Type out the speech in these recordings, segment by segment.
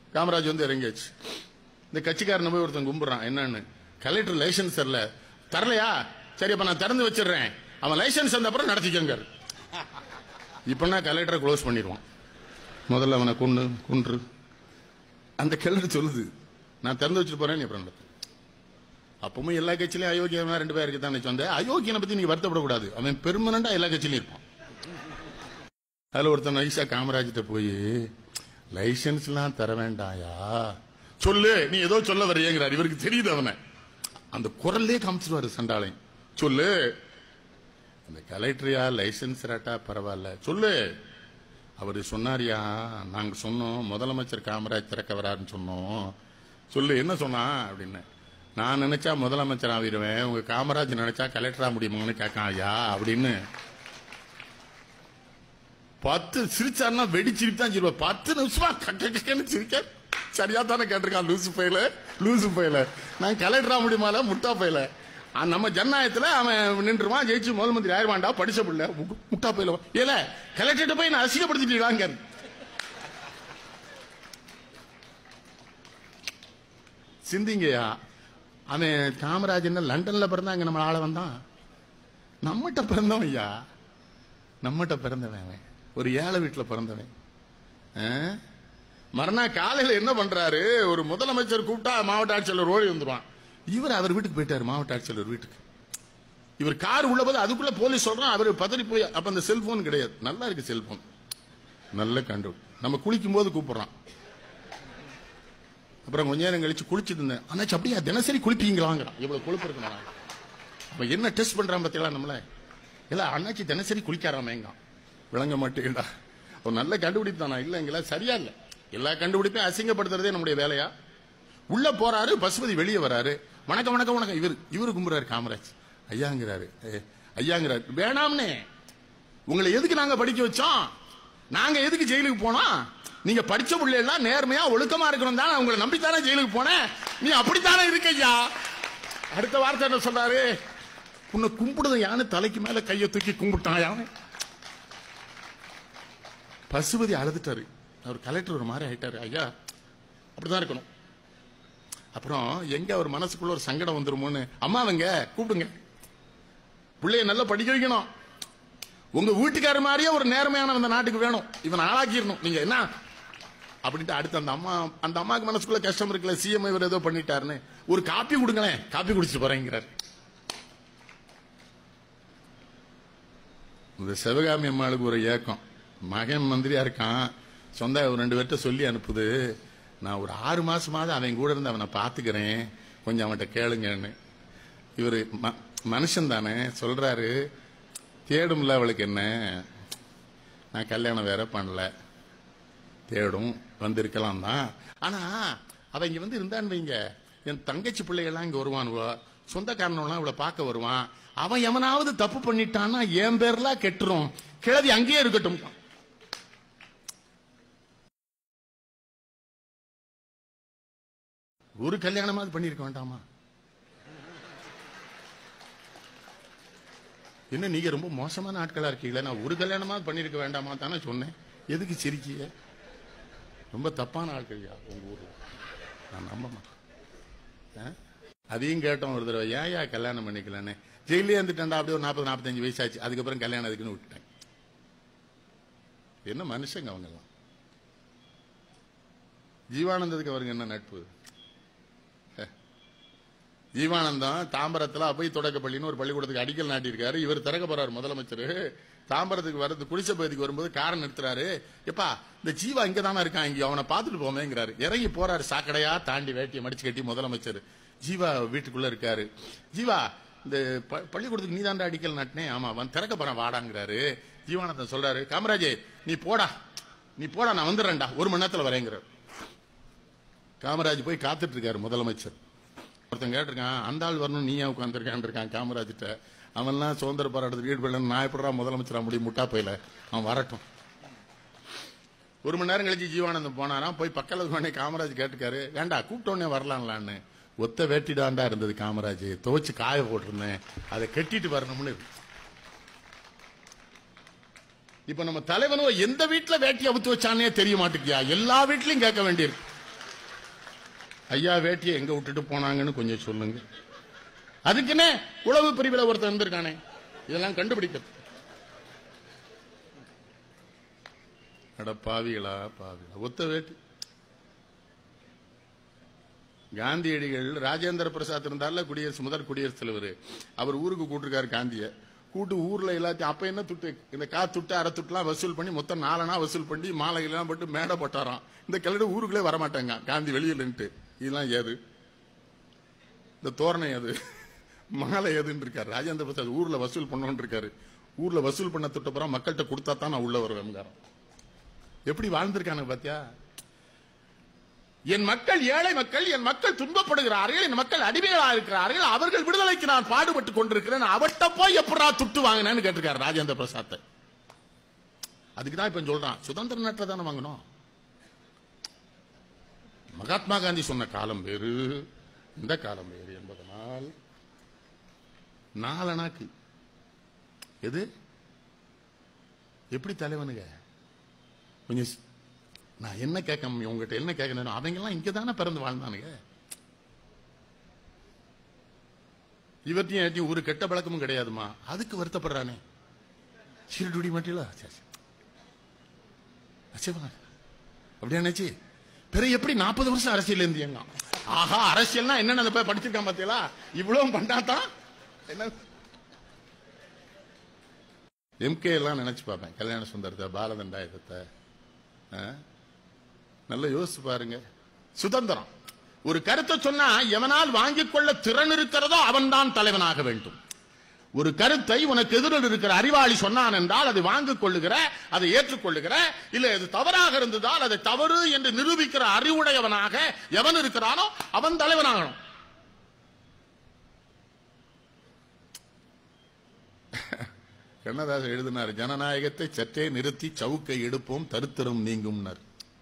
காமராஜ் வந்து இறங்கியாச்சு இந்த கட்சிக்காரனை போய் ஒருத்தன் கும்பிடுறான் என்னன்னு கலெக்டர் லைசன்ஸ் தரல தரலையா சரி அப்ப நான் திறந்து வச்சிடுறேன் அவன் லைசன்ஸ் வந்த அப்புறம் நடத்திக்கங்க இப்ப கலெக்டரை க்ளோஸ் பண்ணிடுவான் முதல்ல அவனை கொண்டு கொன்று அந்த கலெக்டர் சொல்லுது நான் திறந்து வச்சுட்டு போறேன் நீ அப்புறம் நடத்து. அப்பவும் எல்லா கட்சியிலும் அயோக்கியமா ரெண்டு பேர் இருக்குதானே சொன்னேன் அயோக்கியனை பத்தி நீங்க வருத்தப்படக்கூடாது அவன் பெர்மனண்டா எல்லா கட்சியிலும் இருப்பான் அதுல ஒருத்தன் நைசா காமராஜ்கிட்ட போய் லைசன்ஸ் எல்லாம் தர வேண்டாயா சொல்லு நீ ஏதோ சொல்ல வரையங்கிறார் இவருக்கு தெரியுது அவனை அந்த குரல்லே காமிச்சிருவாரு சண்டாளையும் சொல்லு அந்த கலெக்டரியா லைசன்ஸ் ராட்டா பரவாயில்ல சொல்லு அவரு சொன்னாரியா நாங்க சொன்னோம் முதலமைச்சர் காமராஜ் திறக்க வராருன்னு சொன்னோம் சொல்லு என்ன சொன்னா அப்படின்னு நான் நினைச்சா முதலமைச்சர் ஆகிடுவேன் உங்க காமராஜ் நினைச்சா கலெக்டரா முடியுமான்னு கேட்கான் ஐயா அப்படின்னு பத்து சிரிச்சாருன்னா வெடி சிரிப்பு தான் சிரிப்பா பத்து நிமிஷமா கக்க கக்கன்னு சிரிக்க சரியா தானே கேட்டிருக்கான் லூசு பையில லூசு பையில நான் கலெக்டரா முடியுமால முட்டா பையில ஆ, நம்ம ஜனநாயகத்துல அவன் நின்றுவான் ஜெயிச்சு முதல் மந்திரி ஆயிரவாண்டா படிச்ச பிள்ளை மு- முட்டா பையில ஏல கலெக்டர்கிட்ட போய் நான் அசிங்கப்படுத்திட்டீங்களாங்க சிந்திங்கய்யா அவன் காமராஜன் லண்டன்ல பிறந்தா அங்க நம்ம ஆள வந்தான் நம்மகிட்ட பிறந்தவன் ஐயா நம்மகிட்ட பிறந்தவன் அவன் ஒரு ஏழை வீட்டுல பிறந்தவன் ஆ? மறுநாள் காலையில என்ன பண்றாரு ஒரு முதலமைச்சர் கூப்பிட்டா மாவட்ட ஆட்சியாளர் ஓடி வந்துருவான் இவர் அவர் வீட்டுக்கு போயிட்டாரு மாவட்ட ஆட்சியாளர் வீட்டுக்கு இவர் கார் உள்ள போது அதுக்குள்ள போலீஸ் சொல்றான் அவர் பதறி போய் அப்ப அந்த செல்போன் கிடையாது நல்லா இருக்கு செல்போன் நல்ல கண்டு நம்ம குளிக்கும் போது கூப்பிடுறான் அப்புறம் கொஞ்ச நேரம் கழிச்சு குளிச்சுட்டு இருந்தேன் அண்ணாச்சி அப்படியா தினசரி குளிப்பீங்களாங்கிறான் இவ்வளவு கொழுப்பு இருக்கணும் அப்ப என்ன டெஸ்ட் பண்றான் பத்தியெல்லாம் நம்மள இல்ல அண்ணாச்சி தினசரி குளிக்காராமேங்க விளங்க மாட்டேங்கடா ஒரு நல்ல கண்டுபிடிப்பு தானா இல்லைங்களா சரியா இல்ல எல்லா கண்டுபிடிப்பையும் அசிங்கப்படுத்துறதே நம்முடைய வேலையா உள்ள போறாரு பசுபதி வெளியே வராரு வணக்கம் வணக்கம் வணக்கம் இவர் இவரு கும்புறாரு காமராஜ் ஐயாங்கிறாரு ஏ, ஐயாங்கிறாரு வேணாம்னே உங்களை எதுக்கு நாங்க படிக்க வச்சோம் நாங்க எதுக்கு ஜெயிலுக்கு போனோம் நீங்க படிச்ச பிள்ளைலாம் நேர்மையா ஒழுக்கமா இருக்கணும் தானே உங்களை நம்பித்தானே ஜெயிலுக்கு போனேன் நீ அப்படித்தானே இருக்க ஐயா அடுத்த வார்த்தை என்ன சொல்றாரு உன்னை கும்பிடுத யானு தலைக்கு மேல கையை தூக்கி கும்பிட்டான் யானை பசுபதி அழுதுட்டாரு அவர் கலெக்டர் ஒரு மாதிரி ஆயிட்டாரு ஐயா அப்படிதான் இருக்கணும் அப்புறம் எங்க அவர் மனசுக்குள்ள ஒரு சங்கடம் வந்துருமோன்னு அம்மாவங்க கூப்பிடுங்க பிள்ளைய நல்லா படிக்க வைக்கணும் உங்க வீட்டுக்கார மாதிரியே ஒரு நேர்மையான இந்த நாட்டுக்கு வேணும் இவன் ஆளாக்கிடணும் நீங்க என்ன அப்படின்ட்டு அடுத்து அந்த அம்மா அந்த அம்மாவுக்கு மனசுக்குள்ள கஷ்டம் இருக்குல்ல சிஎம் இவர் ஏதோ பண்ணிட்டாருன்னு ஒரு காப்பி கொடுங்களேன் காப்பி குடிச்சிட்டு போறேங்கிறார் இந்த சிவகாமி அம்மாளுக்கு ஒரு ஏக்கம் மகன் மந்திரியா இருக்கான் சொந்த ஒரு ரெண்டு பேர்ட்ட சொல்லி அனுப்புது நான் ஒரு ஆறு மாசமாவது அவன் கூட இருந்து அவனை பாத்துக்கிறேன் கொஞ்சம் அவன்கிட்ட கேளுங்கன்னு இவரு ம- மனுஷன் தானே சொல்றாரு தேடும்ல அவளுக்கு என்ன நான் கல்யாணம் வேற பண்ணல தேடும் வந்திருக்கலாம் தான் ஆனா அவ இங்க வந்து இருந்தான்னு வைங்க என் தங்கச்சி பிள்ளைகள்லாம் இங்க வருவானுவோ சொந்தக்காரனெல்லாம் அவளை பார்க்க வருவான் அவன் எவனாவது தப்பு பண்ணிட்டான்னா என் பேர்லாம் கெட்டுரும் கிழவி அங்கேயே இருக்கட்டும் ஒரு கல்யாணமாவது பண்ணிருக்க வேண்டாமா என்ன நீங்க ரொம்ப மோசமான ஆட்களா இருக்கீங்களா நான் ஒரு கல்யாணமாவது பண்ணிருக்க வேண்டாமா தானே சொன்னேன் எதுக்கு சிரிக்கீங்க ரொம்ப தப்பான ஆட்கள்யா உங்க ஊர்ல நான் நம்ப மாட்டேன் ஆ? அதையும் கேட்டோம் ஒரு தடவை ஏன் ஏன் கல்யாணம் பண்ணிக்கலன்னு ஜெயிலே இருந்துட்டேன்டா அப்படியே ஒரு நாற்பது நாற்பத்தஞ்சு வயசாச்சு அதுக்கப்புறம் கல்யாணம் அதுக்குன்னு விட்டுட்டேன் என்ன மனுஷங்க அவங்க எல்லாம் ஜீவானந்தத்துக்கு அவருங்க என்ன நட்பு ஹே. ஜீவானந்தம் தாம்பரத்துல அபை தொடக்கப்பள்ளின்னு ஒரு பள்ளிக்கூடத்துக்கு அடிக்கல் நாட்டியிருக்காரு இவர் திறக்க போறாரு முதலமைச்சர் தாம்பரத்துக்கு வரது குடிசை பகுதிக்கு வரும்போது காரை நிறுத்துறாரு எப்பா இந்த ஜீவா இங்க தானே இருக்கான் இங்க அவனை பார்த்துட்டு போமேங்கிறாரு இறங்கி போறாரு சாக்கடையா தாண்டி வேட்டியை மடிச்சு கட்டி முதலமைச்சர் ஜீவா வீட்டுக்குள்ள இருக்காரு ஜீவா இந்த ப- பள்ளிக்கூடத்துக்கு நீ தாண்டா அடிக்கல் நாட்டினேன் ஆமா அவன் திறக்க போறான் வாடாங்கிறாரு ஜீவானந்தன் சொல்றாரு காமராஜே நீ போடா நீ போடா நான் வந்துடுறேன்டா ஒரு மணி நேரத்துல வரேங்கிறார் காமராஜ் போய் காத்துட்டு இருக்காரு முதலமைச்சர் ஒருத்தன் கேட்டிருக்கான் அந்த ஆள் வரணும் நீ ஏன் உட்காந்துருக்கான் இருக்கான் காமராஜ்கிட்ட அவன்லாம் சுதந்திர போராட்டத்துக்கு ஈடுபடல நான் எப்படா முதலமைச்சரா முடியும் முட்டா போயில அவன் வரட்டும் ஒரு மணி நேரம் கழிச்சு ஜீவானந்தம் போனாராம் போய் பக்கத்துல உடனே காமராஜ் கேட்டுக்காரு வேண்டா கூப்பிட்ட உடனே வரலாம்லான்னு ஒத்த வேட்டிடாண்டா இருந்தது காமராஜ் துவைச்சு காய போட்டிருந்தேன் அதை கட்டிட்டு வரணும்னு இருக்கு. இப்ப நம்ம தலைவனும் எந்த வீட்டுல வேட்டி அவுத்து வச்சானே தெரிய மாட்டேங்கியா எல்லா வீட்லயும் கேட்க வேண்டியிருக்கு ஐயா வேட்டியை எங்க விட்டுட்டு போனாங்கன்னு கொஞ்சம் சொல்லுங்க அதுக்குன்னே உளவு பிரிவில் ஒருத்தன் இருந்திருக்கானே இதெல்லாம் கண்டுபிடிக்கிறது அட பாவிகளா பாவிகளா ஒத்த வேட்டி காந்தியடிகள் ராஜேந்திர பிரசாத் இருந்தால குடியரசு முதல் குடியரசுத் தலைவர் அவர் ஊருக்கு கூட்டிருக்காரு காந்திய கூட்டு ஊர்ல எல்லாத்தையும் அப்ப என்ன துட்டு இந்த கா துட்டு அரை துட்டுலாம் வசூல் பண்ணி மொத்தம் நாலனா வசூல் பண்ணி மாலைகள்லாம் போட்டு மேடை போட்டாராம் இந்த கிளடு ஊருக்குள்ளே வரமாட்டாங்க காந்தி வெளியில நின்னுட்டு இதெல்லாம் ஏது இந்த தோரணை அது மாலை எதுன்னு இருக்காரு ராஜேந்திர பிரசாத் ஊர்ல வசூல் பண்ணோன்னு இருக்காரு ஊர்ல வசூல் பண்ண துட்டப்புறம் மக்கள்கிட்ட கொடுத்தா தான் நான் உள்ள வருவேன் எப்படி வாழ்ந்திருக்கானுங்க பாத்தியா என் மக்கள் ஏழை மக்கள் என் மக்கள் துன்பப்படுகிறார்கள் என் மக்கள் அடிமைகளாக இருக்கிறார்கள் அவர்கள் விடுதலைக்கு நான் பாடுபட்டு கொண்டிருக்கிறேன் அவட்ட போய் எப்படா துட்டு வாங்கினேன்னு கேட்டிருக்காரு ராஜேந்திர பிரசாத் அதுக்கு தான் இப்ப சொல்றான் சுதந்திர நாட்டில் தானே வாங்கணும் மகாத்மா காந்தி சொன்ன காலம் வேறு இந்த காலம் வேறு என்பதனால் நாலனாக்கு எது எப்படி தலைவனுங்க கொஞ்சம் ஸ்- நான் என்ன கேட்க முடியும் உங்ககிட்ட என்ன கேட்கணும் அவங்க எல்லாம் இங்க தானே பிறந்து வாழ்ந்தானுங்க இவர்த்தையும் ஏற்றியும் ஒரு கெட்ட பழக்கமும் கிடையாதுமா அதுக்கு வருத்தப்படுறானே சீரடுடி மாட்டில அப்படியா நினைச்சு பிற எப்படி நாற்பது வருஷம் அரசியல் இருந்தீங்க ஆஹா அரசியல்னா என்னன்னு அந்த போய் படிச்சிருக்கான் பாத்தீங்களா இவ்வளவு பண்ணாதான் என்ன எம்கே எல்லாம் நினைச்சு பார்ப்பேன் கல்யாண சுந்தரத்தை பாலதண்டாயுதத்தை ஆ? நல்லா யோசிச்சு பாருங்க சுதந்திரம் ஒரு கருத்தை சொன்னா எவனால் வாங்கிக் கொள்ள திறன் இருக்கிறதோ அவன்தான் தலைவனாக வேண்டும் ஒரு கருத்தை உனக்கு எதிரில் இருக்கிற அறிவாளி சொன்னான் என்றால் அதை வாங்கிக் கொள்ளுகிற அதை ஏற்றுக்கொள்ளுகிற இல்ல அது தவறாக இருந்ததால் அதை தவறு என்று நிரூபிக்கிற அறிவுடையவனாக எவன் இருக்கிறானோ அவன் தலைவனாகணும் கண்ணதாசன் எழுதினார் ஜனநாயகத்தை சற்றே நிறுத்தி சவுக்கை எடுப்போம் தருத்தரும் நீங்கும்னர்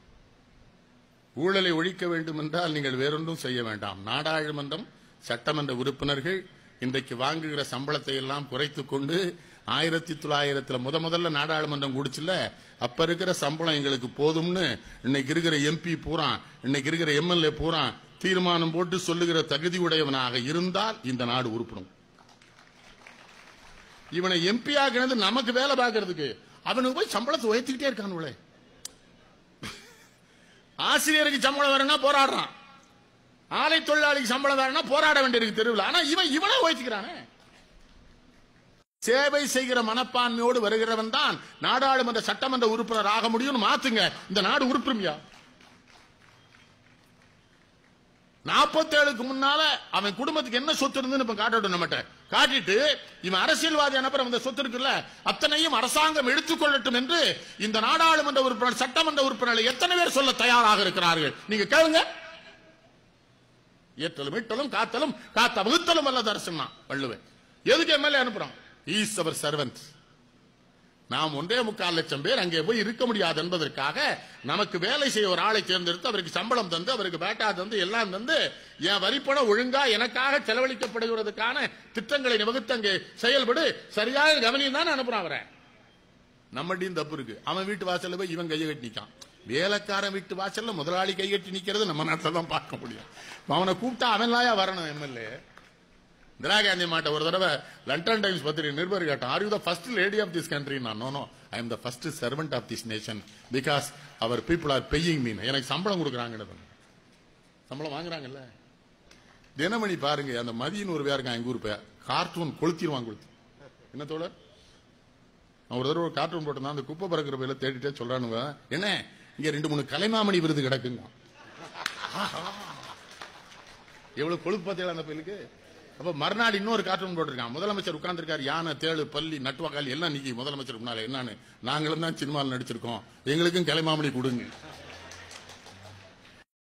ஊழலை ஒழிக்க வேண்டும் என்றால் நீங்கள் வேறொன்றும் செய்ய வேண்டாம் நாடாளுமன்றம் சட்டமன்ற உறுப்பினர்கள் இன்றைக்கு வாங்குகிற சம்பளத்தை எல்லாம் குறைத்துக் கொண்டு ஆயிரத்தி தொள்ளாயிரத்துல முத முதல்ல நாடாளுமன்றம் கூடிச்சுல அப்ப இருக்கிற சம்பளம் எங்களுக்கு போதும்னு இன்னைக்கு இருக்கிற எம்பி பூரா இன்னைக்கு இருக்கிற எம்எல்ஏ பூரா தீர்மானம் போட்டு சொல்லுகிற தகுதி உடையவனாக இருந்தால் இந்த நாடு உருப்படும் இவனை எம்பி ஆக்கினது நமக்கு வேலை பார்க்கறதுக்கு அவனுக்கு போய் சம்பளத்தை உயர்த்திக்கிட்டே இருக்கானுங்களே ஆசிரியருக்கு சம்பளம் வரணும்னா போராடுறான் ஆலை தொழிலாளிக்கு சம்பளம் வரணும்னா போராட வேண்டியிருக்கு தெருவில் ஆனா இவன் இவனே உயர்த்திக்கிறானே சேவை செய்கிற மனப்பான்மையோடு வருகிறவன் தான் நாடாளுமன்ற சட்டமன்ற உறுப்பினர் ஆக முடியும்னு மாத்துங்க இந்த நாடு உருப்பிருமியா நாற்பத்தேழுக்கு முன்னால அவன் குடும்பத்துக்கு என்ன சொத்து இருந்துன்னு இப்ப காட்டட்டும் நம்மகிட்ட காட்டிட்டு இவன் அரசியல்வாதி அனுப்புற இந்த சொத்து இருக்குல்ல அத்தனையும் அரசாங்கம் எடுத்துக்கொள்ளட்டும் என்று இந்த நாடாளுமன்ற உறுப்பினர் சட்டமன்ற உறுப்பினர்கள் எத்தனை பேர் சொல்ல தயாராக இருக்கிறார்கள் நீங்க கேளுங்க ஏற்றலும் மீட்டலும் காத்தலும் காத்த வகுத்தலும் வல்லது அரசுனா வள்ளுவன் எதுக்கு எம்எல்ஏ அனுப்புறோம் ஈஸ் அவர் சர்வன்ட் நாம் ஒன்றே முக்கால் லட்சம் பேர் அங்கே போய் இருக்க முடியாது என்பதற்காக நமக்கு வேலை செய்ய ஒரு ஆளை தேர்ந்தெடுத்து அவருக்கு சம்பளம் தந்து அவருக்கு பேட்டா தந்து எல்லாம் தந்து என் வரிப்பணம் ஒழுங்கா எனக்காக செலவழிக்கப்படுகிறதுக்கான திட்டங்களை வகுத்து அங்கே செயல்படு சரியாக கவனியும் தான் அனுப்புறான் அவரை நம்மகிட்டயும் தப்பு இருக்கு அவன் வீட்டு வாசல்ல போய் இவன் கையை கட்டி நிக்கான் வேலைக்காரன் வீட்டு வாசல்ல முதலாளி கை கட்டி நிக்கிறது நம்ம நாட்டில் தான் பார்க்க முடியும் அவனை கூப்பிட்டா அவன் லாயா வரணும் எம்எல்ஏ இந்திரா காந்தி மாட்ட ஒரு தடவை லண்டன் டைம்ஸ் பத்திரிகை நிருபர் கேட்டான் are you the first lady of this country நான் no no I am the first servant of this nation because our people are paying mean எனக்கு சம்பளம் கொடுக்குறாங்கன்னு சம்பளம் வாங்குறாங்கல்ல தினமணி பாருங்க அந்த மதியன் ஒரு பேர் இருக்கான் எங்க ஊர் பேர் கார்ட்டூன் கொளுத்திடுவான் கொளுத்தி என்ன தோழர் அவன் ஒரு தடவை ஒரு கார்ட்டூன் போட்டிருந்தான் அந்த குப்பை பறக்கிற பேர்ல தேடிட்டே சொல்றானுங்க என்ன இங்க ரெண்டு மூணு கலைமாமணி விருது கிடக்குங்க எவ்வளவு கொழுப்பு பார்த்தீங்களா அந்த பையலுக்கு அப்ப மறுநாள் இன்னொரு கார்ட்டூன் போட்டிருக்கான் முதலமைச்சர் உட்கார்ந்திருக்காரு யானை தேளு பள்ளி நட்டுவாக்கால் எல்லாம் நிக்கி முதலமைச்சர் முன்னால என்னன்னு நாங்களும் தான் சினிமாவில் நடிச்சிருக்கோம் எங்களுக்கும் கலைமாமணி கொடுங்க